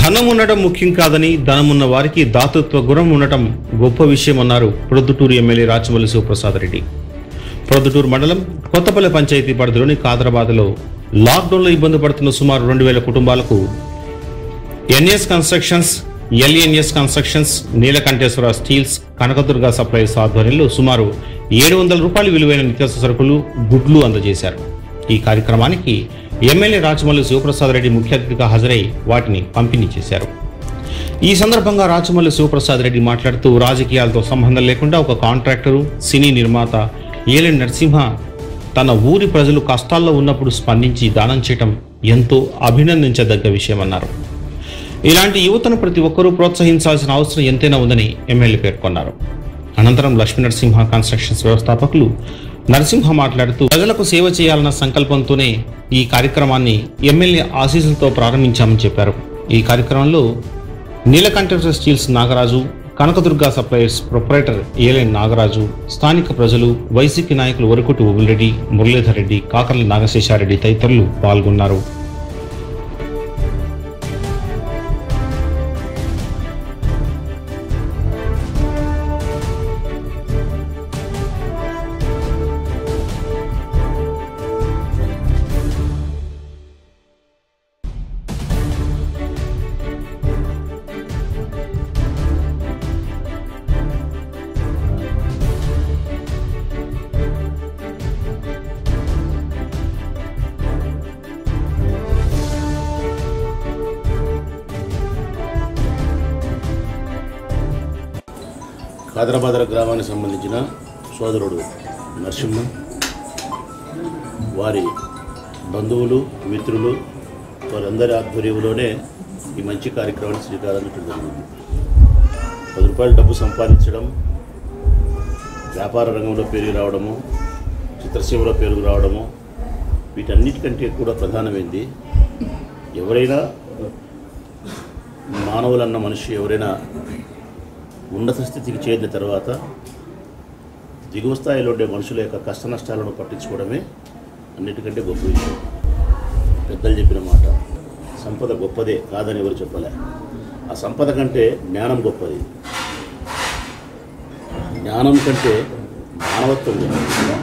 ధనం ఉండటం ముఖ్యం కాదని ధనమున్న వారికి దాతృత్వ గుణం ఉండటం గొప్ప విషయం అన్నారు ప్రొద్దుటూరు ఎమ్మెల్యే రాచమల్లి శివప్రసాద్ రెడ్డి ప్రొద్దుటూరు మండలం కొత్తపల్లి పంచాయతీ పరిధిలోని కాదరాబాద్లో లాక్డౌన్లో ఇబ్బంది పడుతున్న సుమారు రెండు వేల కుటుంబాలకు NS constructions LNS constructions Neelakanteswara steels Kanakadurga supplies ఆధ్వర్యంలో సుమారు ఏడు వందల రూపాయల విలువైన నిత్యావసర సరుకులు గుడ్లు అందజేశారు ఈ కార్యక్రమానికి ఎమ్మెల్యే రాచమల్లి శివప్రసాద్ రెడ్డి ముఖ్య అతిథిగా హాజరై వాటిని పంపిణీ చేశారు ఈ సందర్భంగా రాచమల్లి శివప్రసాద్ రెడ్డి మాట్లాడుతూ రాజకీయాలతో సంబంధం లేకుండా ఒక కాంట్రాక్టరు సినీ నిర్మాత ఏలెన్ నరసింహ తన ఊరి ప్రజలు కష్టాల్లో ఉన్నప్పుడు స్పందించి దానం చేయటం ఎంతో అభినందించదగ్గ విషయమన్నారు ఇలాంటి యువతను ప్రతి ఒక్కరూ ప్రోత్సహించాల్సిన అవసరం ఎంతైనా ఉందని ఎమ్మెల్యే పేర్కొన్నారు అనంతరం లక్ష్మీ నరసింహ కన్స్ట్రక్షన్స్ వ్యవస్థాపకులు నరసింహ మాట్లాడుతూ ప్రజలకు సేవ చేయాలన్న సంకల్పంతోనే ఈ కార్యక్రమాన్ని ఎమ్మెల్యే ఆశీస్సులతో ప్రారంభించామని చెప్పారు ఈ కార్యక్రమంలో Neelakanta steels Nagaraju Kanakadurga suppliers proprietor LN Nagaraju స్థానిక ప్రజలు వైసీపీ నాయకులు వరకుటి ఓబులరెడ్డి మురళీధర్ రెడ్డి కాకర్ల నాగశేషారెడ్డి తదితరులు పాల్గొన్నారు కాదరాబాదర గ్రామానికి సంబంధించిన సోదరుడు నరసింహ వారి బంధువులు మిత్రులు వారందరి ఆధ్వర్యంలోనే ఈ మంచి కార్యక్రమాన్ని శ్రీకారం చుట్టడం జరిగింది పది రూపాయలు డబ్బు సంపాదించడం వ్యాపార రంగంలో పేరు రావడము చిత్రసీమలో పేరు రావడము వీటన్నిటికంటే కూడా ప్రధానమైంది ఎవరైనా మానవులన్న మనిషి ఎవరైనా ఉన్నత స్థితికి చేరిన తర్వాత దిగువ స్థాయిలో ఉండే మనుషుల యొక్క కష్ట నష్టాలను పట్టించుకోవడమే అన్నిటికంటే గొప్ప విషయం పెద్దలు చెప్పిన మాట సంపద గొప్పదే కాదని ఎవరు చెప్పలే ఆ సంపద కంటే జ్ఞానం గొప్పది జ్ఞానం కంటే మానవత్వం గొప్పది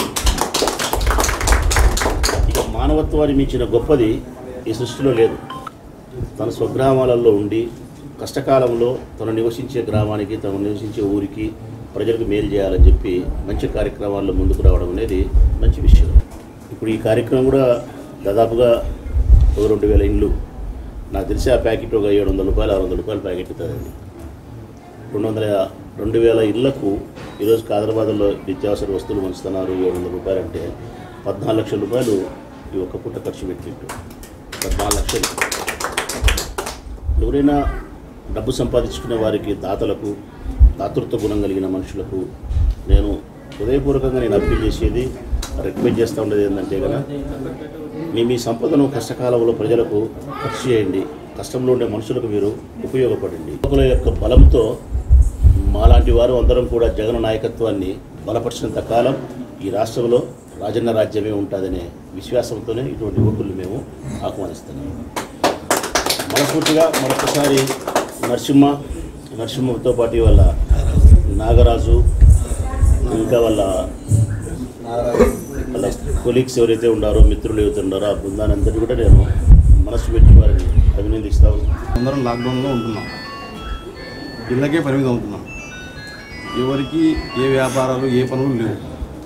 ఇక మానవత్వాన్ని మించిన గొప్పది ఈ సృష్టిలో లేదు తన స్వగ్రామాలలో ఉండి కష్టకాలంలో తను నివసించే గ్రామానికి తను నివసించే ఊరికి ప్రజలకు మేలు చేయాలని చెప్పి మంచి కార్యక్రమాల్లో ముందుకు రావడం అనేది మంచి విషయం ఇప్పుడు ఈ కార్యక్రమం కూడా దాదాపుగా ఒక రెండు వేల ఇండ్లు నాకు తెలిసి ఆ ప్యాకెట్ ఒక ఏడు వందల రూపాయలు ఆరు వందల రూపాయలు ప్యాకెట్ ఇస్తుందండి రెండు వందల రెండు వేల ఇళ్లకు ఈరోజు కాదరాబాద్లో నిత్యావసర వస్తువులు పంచుతున్నారు ఏడు వందల రూపాయలు అంటే పద్నాలుగు లక్షల రూపాయలు ఈ ఒక్క పుట్ట ఖర్చు పెట్టిట్టు పద్నాలుగు లక్షలు ఎవరైనా డబ్బు సంపాదించుకునే వారికి దాతలకు దాతృత్వ గుణం కలిగిన మనుషులకు నేను హృదయపూర్వకంగా నేను అప్పీల్ చేసేది రికమెండ్ చేస్తూ ఉండేది ఏంటంటే కదా మీ మీ సంపదను కష్టకాలంలో ప్రజలకు ఖర్చు చేయండి కష్టంలో ఉండే మనుషులకు మీరు ఉపయోగపడండి యువకుల యొక్క బలంతో మాలాంటి వారు అందరం కూడా జగన్ నాయకత్వాన్ని బలపరిచినంత కాలం ఈ రాష్ట్రంలో రాజన్న రాజ్యమే ఉంటుందనే విశ్వాసంతోనే ఇటువంటి యువకుల్ని మేము ఆహ్వానిస్తున్నాము మనస్ఫూర్తిగా మరొకసారి నరసింహ నరసింహతో పాటు వాళ్ళ నాగరాజు ఇంకా వాళ్ళ వాళ్ళ కొలీగ్స్ ఎవరైతే ఉన్నారో మిత్రులు ఎవరైతే ఉన్నారో ఆ బృందాన్ని అందరినీ కూడా నేను మనసు పెట్టి వారిని అభినందిస్తాను అందరం లాక్డౌన్లో ఉంటున్నాం ఇళ్ళకే పరిమితం అవుతున్నాం ఎవరికి ఏ వ్యాపారాలు ఏ పనులు లేవు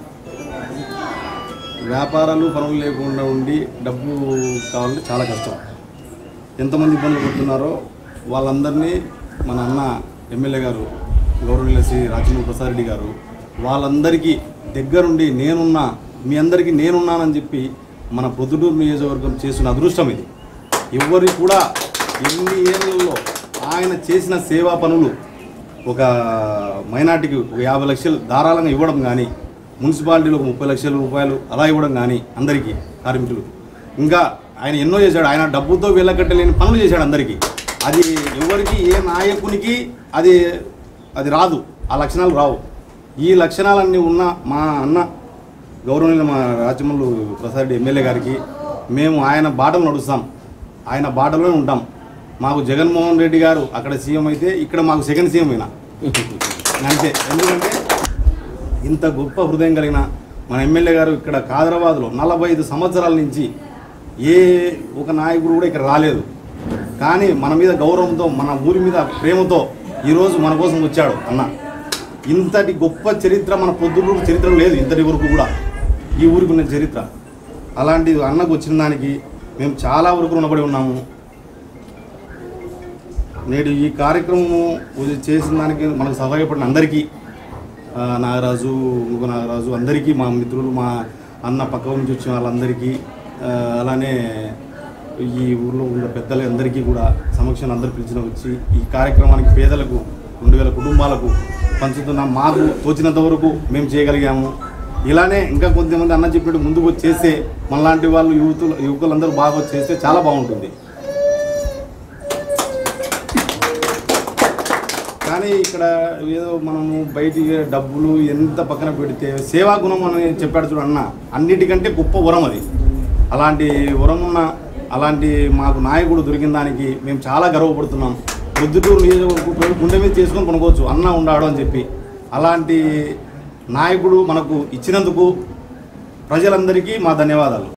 వ్యాపారాలు పనులు లేకుండా ఉండి డబ్బు కావాలంటే చాలా కష్టం ఎంతమంది ఇబ్బందులు పడుతున్నారో వాళ్ళందరినీ మన అన్న ఎమ్మెల్యే గారు గౌరవనీయుల శ్రీ రాజేంద్ర ప్రసాద్ రెడ్డి గారు వాళ్ళందరికీ దగ్గరుండి నేనున్నా మీ అందరికీ నేనున్నానని చెప్పి మన పొద్దుటూరు నియోజకవర్గం చేసిన అదృష్టం ఇది ఎవరి కూడా ఎన్ని ఏళ్ళలో ఆయన చేసిన సేవా పనులు ఒక మైనార్టీకి ఒక యాభై లక్షలు ధారాళంగా ఇవ్వడం కానీ మున్సిపాలిటీలో ఒక ముప్పై లక్షల రూపాయలు అలా ఇవ్వడం కానీ అందరికీ కార్మికులు ఇంకా ఆయన ఎన్నో చేశాడు ఆయన డబ్బుతో వెళ్ళకట్టలేని పనులు చేశాడు అందరికీ అది ఎవరికి ఏ నాయకునికి అది అది రాదు ఆ లక్షణాలు రావు ఈ లక్షణాలన్నీ ఉన్న మా అన్న గౌరవనీయులు మా రాజమల్లు ప్రసాద్ రెడ్డి ఎమ్మెల్యే గారికి మేము ఆయన బాటలు నడుస్తాం ఆయన బాటలోనే ఉంటాం మాకు జగన్మోహన్ రెడ్డి గారు అక్కడ సీఎం అయితే ఇక్కడ మాకు సెకండ్ సీఎం అయినా అంతే ఎందుకంటే ఇంత గొప్ప హృదయం కలిగిన మన ఎమ్మెల్యే గారు ఇక్కడ కాదరాబాద్లో నలభై ఐదు సంవత్సరాల నుంచి ఏ ఒక నాయకుడు కూడా ఇక్కడ రాలేదు కానీ మన మీద గౌరవంతో మన ఊరి మీద ప్రేమతో ఈరోజు మన కోసం వచ్చాడు అన్న ఇంతటి గొప్ప చరిత్ర మన పొద్దుటూరు చరిత్ర లేదు ఇంతటి వరకు కూడా ఈ ఊరికి ఉన్న చరిత్ర అలాంటి అన్నకు వచ్చిన దానికి మేము చాలా వరకు రుణపడి ఉన్నాము నేడు ఈ కార్యక్రమం చేసిన దానికి మనకు సహాయపడిన అందరికీ ఆ, నాగరాజు ఇంకో నాగరాజు అందరికీ మా మిత్రులు మా అన్న పక్క నుంచి వచ్చిన వాళ్ళందరికీ ఆ, అలానే ఈ ఊర్లో ఉన్న పెద్దలందరికీ కూడా సమక్షంలో అందరు పిలిచిన వచ్చి ఈ కార్యక్రమానికి పేదలకు రెండు వేల కుటుంబాలకు పంచుతున్న మాకు తోచినంత వరకు మేము చేయగలిగాము ఇలానే ఇంకా కొంతమంది అన్న చెప్పినట్టు ముందుకు వచ్చి చేస్తే మనలాంటి వాళ్ళు యువతులు యువకులందరూ బాగా వచ్చి చేస్తే చాలా బాగుంటుంది కానీ ఇక్కడ ఏదో మనము బయటికి డబ్బులు ఎంత పక్కన పెడితే సేవా గుణం అని చెప్పాడు చూడు అన్న అన్నిటికంటే గొప్ప వరం అది అలాంటి వరం ఉన్న అలాంటి మాకు నాయకుడు దొరికిన దానికి మేము చాలా గర్వపడుతున్నాం పొద్దుటూరు నియోజకవర్గం గుండె మీద చేసుకొని కొనుక్కోవచ్చు అన్న ఉండాడు అని చెప్పి అలాంటి నాయకుడు మనకు ఇచ్చినందుకు ప్రజలందరికీ మా ధన్యవాదాలు